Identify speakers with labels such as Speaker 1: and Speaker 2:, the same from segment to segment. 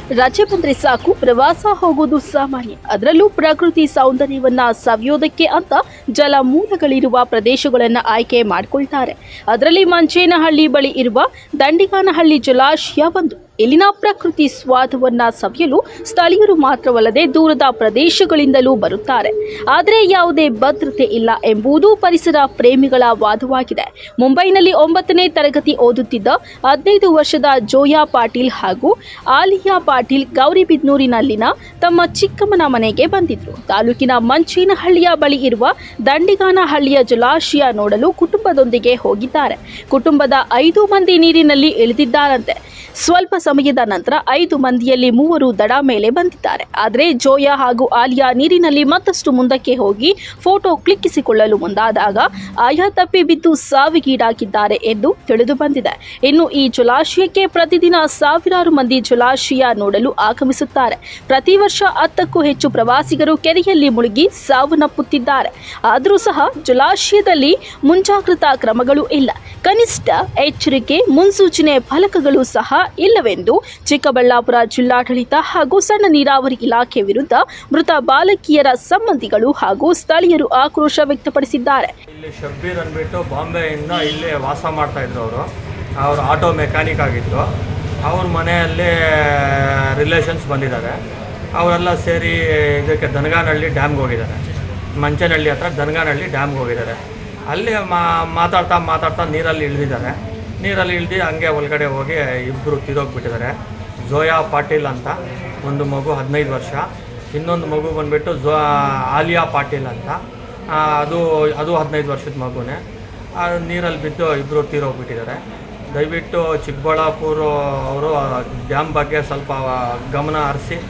Speaker 1: ರಜೆ ಬಂದ್ರೆ ಸಾಕು ಪ್ರವಾಸ ಹೋಗೋದು ಸಾಮಾನ್ಯ ಅದರಲ್ಲೂ ಪ್ರಕೃತಿ ಸೌಂದರ್ಯವನ್ನ ಸವಿಯೋದಕ್ಕೆ ಅಂತ ಜಲಮೂಲಗಳಿರುವ ಪ್ರದೇಶಗಳನ್ನು ಆಯ್ಕೆ ಮಾಡಿಕೊಳ್ತಾರೆ ಅದರಲ್ಲಿ ಮಂಚೇನಹಳ್ಳಿ ಬಳಿ ಇರುವ ದಂಡಿಗಾನಹಳ್ಳಿ ಜಲಾಶಯ ಒಂದು ಇಲ್ಲಿನ ಪ್ರಕೃತಿ ಸ್ವಾದವನ್ನ ಸವಿಯಲು ಸ್ಥಳೀಯರು ಮಾತ್ರವಲ್ಲದೆ ದೂರದ ಪ್ರದೇಶಗಳಿಂದಲೂ ಬರುತ್ತಾರೆ ಆದರೆ ಯಾವುದೇ ಭದ್ರತೆ ಇಲ್ಲ ಎಂಬುದು ಪರಿಸರ ಪ್ರೇಮಿಗಳ ವಾದವಾಗಿದೆ ಮುಂಬೈನಲ್ಲಿ ಒಂಬತ್ತನೇ ತರಗತಿ ಓದುತ್ತಿದ್ದ ಹದಿನೈದು ವರ್ಷದ ಜೋಯಾ ಪಾಟೀಲ್ ಹಾಗೂ ಆಲಿಯಾ ಪಾಟೀಲ್ ಗೌರಿಬಿದ್ನೂರಿನಲ್ಲಿನ ತಮ್ಮ ಚಿಕ್ಕಮ್ಮನ ಮನೆಗೆ ಬಂದಿದ್ರು ತಾಲೂಕಿನ ಮಂಚೇನಹಳ್ಳಿಯ ಬಳಿ ಇರುವ ದಂಡಿಗಾನಹಳ್ಳಿಯ ಜಲಾಶಯ ನೋಡಲು ಕುಟುಂಬದೊಂದಿಗೆ ಹೋಗಿದ್ದಾರೆ ಕುಟುಂಬದ ಐದು ಮಂದಿ ನೀರಿನಲ್ಲಿ ಇಳಿದಿದ್ದಾರಂತೆ ಸ್ವಲ್ಪ ಸಮಯದ ನಂತರ ಐದು ಮಂದಿಯಲ್ಲಿ ಮೂವರು ದಡ ಮೇಲೆ ಬಂದಿದ್ದಾರೆ ಆದರೆ ಜೋಯಾ ಹಾಗೂ ಆಲಿಯಾ ನೀರಿನಲ್ಲಿ ಮತ್ತಷ್ಟು ಮುಂದಕ್ಕೆ ಹೋಗಿ ಫೋಟೋ ಕ್ಲಿಕ್ಕಿಸಿಕೊಳ್ಳಲು ಮುಂದಾದಾಗ ಆಯಾ ತಪ್ಪಿ ಬಿದ್ದು ಸಾವಿಗೀಡಾಗಿದ್ದಾರೆ ಎಂದು ತಿಳಿದು ಬಂದಿದೆ ಇನ್ನು ಈ ಜಲಾಶಯಕ್ಕೆ ಪ್ರತಿದಿನ ಸಾವಿರಾರು ಮಂದಿ ಜಲಾಶಯ ನೋಡಲು ಆಗಮಿಸುತ್ತಾರೆ ಪ್ರತಿ ವರ್ಷ ಹತ್ತಕ್ಕೂ ಹೆಚ್ಚು ಪ್ರವಾಸಿಗರು ಕೆರೆಯಲ್ಲಿ ಮುಳುಗಿ ಸಾವನ್ನಪ್ಪುತ್ತಿದ್ದಾರೆ ಆದರೂ ಸಹ ಜಲಾಶಯದಲ್ಲಿ ಮುಂಜಾಗ್ರತಾ ಕ್ರಮಗಳು ಇಲ್ಲ ಕನಿಷ್ಠ ಎಚ್ಚರಿಕೆ ಮುನ್ಸೂಚನೆ ಫಲಕಗಳು ಸಹ ಇಲ್ಲವೆಂದು ಚಿಕ್ಕಬಳ್ಳಾಪುರ ಜಿಲ್ಲಾಡಳಿತ ಹಾಗೂ ಸಣ್ಣ ನೀರಾವರಿ ಇಲಾಖೆ ವಿರುದ್ಧ ಮೃತ ಬಾಲಕಿಯರ ಸಂಬಂಧಿಗಳು ಹಾಗೂ ಸ್ಥಳೀಯರು ಆಕ್ರೋಶ ವ್ಯಕ್ತಪಡಿಸಿದ್ದಾರೆ
Speaker 2: ಇಲ್ಲಿ ಶಬ್ಬೀರ್ ಅಂದ್ಬಿಟ್ಟು ಬಾಂಬೆಯಿಂದ ಇಲ್ಲಿ ವಾಸ ಮಾಡ್ತಾ ಇದ್ರು ಅವರು ಅವರು ಆಟೋ ಮೆಕ್ಯಾನಿಕ್ ಆಗಿತ್ತು ಅವ್ರ ಮನೆಯಲ್ಲಿ ರಿಲೇಷನ್ಸ್ ಬಂದಿದ್ದಾರೆ ಅವರೆಲ್ಲ ಸೇರಿ ಇದಕ್ಕೆ ದನಗಾನಹಳ್ಳಿ ಡ್ಯಾಮ್ಗೆ ಹೋಗಿದ್ದಾರೆ ಮಂಚನಹಳ್ಳಿ ಹತ್ರ ದನಗಾನಹಳ್ಳಿ ಡ್ಯಾಮ್ಗೆ ಹೋಗಿದ್ದಾರೆ ಅಲ್ಲಿ ಮಾ ಮಾತಾಡ್ತಾ ಮಾತಾಡ್ತಾ ನೀರಲ್ಲಿ ಇಳಿದಿದ್ದಾರೆ ನೀರಲ್ಲಿ ಇಳಿದು ಹಂಗೆ ಒಳಗಡೆ ಹೋಗಿ ಇಬ್ಬರು ತಿರೋಗ್ಬಿಟ್ಟಿದ್ದಾರೆ ಜೋಯಾ ಪಾಟೀಲ್ ಅಂತ ಒಂದು ಮಗು ಹದಿನೈದು ವರ್ಷ ಇನ್ನೊಂದು ಮಗು ಬಂದುಬಿಟ್ಟು ಜೋ ಆಲಿಯಾ ಪಾಟೀಲ್ ಅಂತ ಆ, ಅದು ಅದು ಹದಿನೈದು ವರ್ಷದ ಮಗುನೇ ಆ ನೀರಲ್ಲಿ ಬಿದ್ದು ಇಬ್ಬರು ತೀರೋಗ್ಬಿಟ್ಟಿದ್ದಾರೆ ದಯವಿಟ್ಟು ಚಿಕ್ಕಬಳ್ಳಾಪುರ ಅವರು ಡ್ಯಾಮ್ ಬಗ್ಗೆ ಸ್ವಲ್ಪ ಗಮನ ಹರಿಸಿ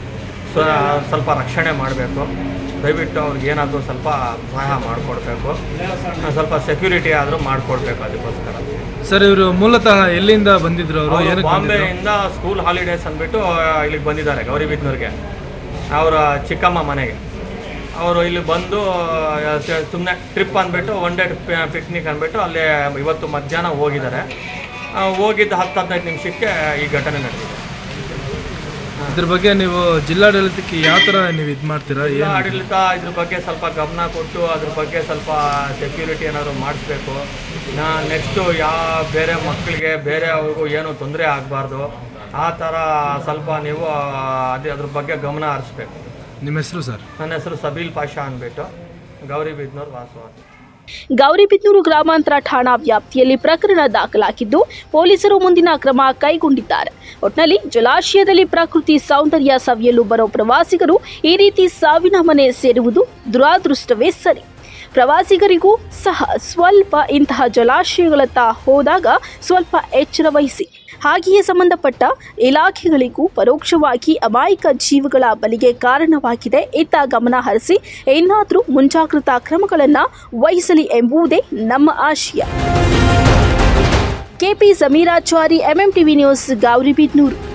Speaker 2: ಸ್ವಲ್ಪ ರಕ್ಷಣೆ ಮಾಡಬೇಕು ದಯವಿಟ್ಟು ಅವ್ರಿಗೆ ಏನಾದರೂ ಸ್ವಲ್ಪ ಸಹಾಯ ಮಾಡಿಕೊಡ್ಬೇಕು ಸ್ವಲ್ಪ ಸೆಕ್ಯೂರಿಟಿ ಆದರೂ ಮಾಡಿಕೊಡ್ಬೇಕು ಅದಕ್ಕೋಸ್ಕರ
Speaker 3: ಸರ್ ಇವರು ಮೂಲತಃ ಎಲ್ಲಿಂದ ಬಂದಿದ್ರು ಅವರು
Speaker 2: ಅವರು
Speaker 3: ಏನಕ್ಕೆ ಬಂದಿದ್ರು
Speaker 2: ಬಾಂಬೆಯಿಂದ ಸ್ಕೂಲ್ ಹಾಲಿಡೇಸ್ ಅಂದ್ಬಿಟ್ಟು ಇಲ್ಲಿಗೆ ಬಂದಿದ್ದಾರೆ ಗೌರಿಬಿದ್ನೂರಿಗೆ ಅವರ ಚಿಕ್ಕಮ್ಮ ಮನೆಗೆ ಅವರು ಇಲ್ಲಿ ಬಂದು ಸುಮ್ಮನೆ ಟ್ರಿಪ್ ಅಂದ್ಬಿಟ್ಟು ಒನ್ ಡೇ ಪಿಕ್ನಿಕ್ ಅಂದ್ಬಿಟ್ಟು ಅಲ್ಲಿ ಇವತ್ತು ಮಧ್ಯಾಹ್ನ ಹೋಗಿದ್ದಾರೆ ಆ, ಹೋಗಿದ್ದ ಹತ್ತು ಹದಿನೈದು ನಿಮಿಷಕ್ಕೆ ಈ ಘಟನೆ ನಡೆದಿದೆ
Speaker 3: ಇದ್ರ ಬಗ್ಗೆ ನೀವು ಜಿಲ್ಲಾಡಳಿತಕ್ಕೆ ಯಾವ ಥರ ನೀವು ಇದು ಮಾಡ್ತೀರಾ
Speaker 2: ಜಿಲ್ಲಾ
Speaker 3: ಏನು
Speaker 2: ಆಡಳಿತ ಇದ್ರ ಬಗ್ಗೆ ಸ್ವಲ್ಪ ಗಮನ ಕೊಟ್ಟು ಅದ್ರ ಬಗ್ಗೆ ಸ್ವಲ್ಪ ಸೆಕ್ಯೂರಿಟಿ ಏನಾದ್ರು ಮಾಡಿಸ್ಬೇಕು ನಾ ನೆಕ್ಸ್ಟು ಯಾವ ಬೇರೆ ಮಕ್ಕಳಿಗೆ ಬೇರೆ ಅವ್ರಿಗೂ ಏನು ತೊಂದರೆ ಆಗಬಾರ್ದು ಆ ಥರ ಸ್ವಲ್ಪ ನೀವು ಅದೇ ಅದ್ರ ಬಗ್ಗೆ ಗಮನ ಹರಿಸ್ಬೇಕು
Speaker 3: ನಿಮ್ಮ ಹೆಸರು ಸರ್
Speaker 2: ನನ್ನ ಹೆಸರು ಸಬೀಲ್ ಪಾಷಾ ಅಂದ್ಬಿಟ್ಟು ಗೌರಿಬಿದ್ನೂರು ವಾಸವಾಸ
Speaker 1: ಗೌರಿಬಿದನೂರು ಗ್ರಾಮಾಂತರ ಠಾಣಾ ವ್ಯಾಪ್ತಿಯಲ್ಲಿ ಪ್ರಕರಣ ದಾಖಲಾಗಿದ್ದು ಪೊಲೀಸರು ಮುಂದಿನ ಕ್ರಮ ಕೈಗೊಂಡಿದ್ದಾರೆ ಒಟ್ನಲ್ಲಿ ಜಲಾಶಯದಲ್ಲಿ ಪ್ರಕೃತಿ ಸೌಂದರ್ಯ ಸವಿಯಲು ಬರೋ ಪ್ರವಾಸಿಗರು ಈ ರೀತಿ ಸಾವಿನ ಮನೆ ಸೇರುವುದು ದುರಾದೃಷ್ಟವೇ ಸರಿ ಪ್ರವಾಸಿಗರಿಗೂ ಸಹ ಸ್ವಲ್ಪ ಇಂತಹ ಜಲಾಶಯಗಳತ್ತ ಹೋದಾಗ ಸ್ವಲ್ಪ ಎಚ್ಚರ ವಹಿಸಿ ಹಾಗೆಯೇ ಸಂಬಂಧಪಟ್ಟ ಇಲಾಖೆಗಳಿಗೂ ಪರೋಕ್ಷವಾಗಿ ಅಮಾಯಕ ಜೀವಗಳ ಬಲಿಗೆ ಕಾರಣವಾಗಿದೆ ಇತ್ತ ಗಮನ ಹರಿಸಿ ಏನಾದರೂ ಮುಂಜಾಗ್ರತಾ ಕ್ರಮಗಳನ್ನು ವಹಿಸಲಿ ಎಂಬುದೇ ನಮ್ಮ ಆಶಯ KP Sameerachari MMTV news Gauribidanur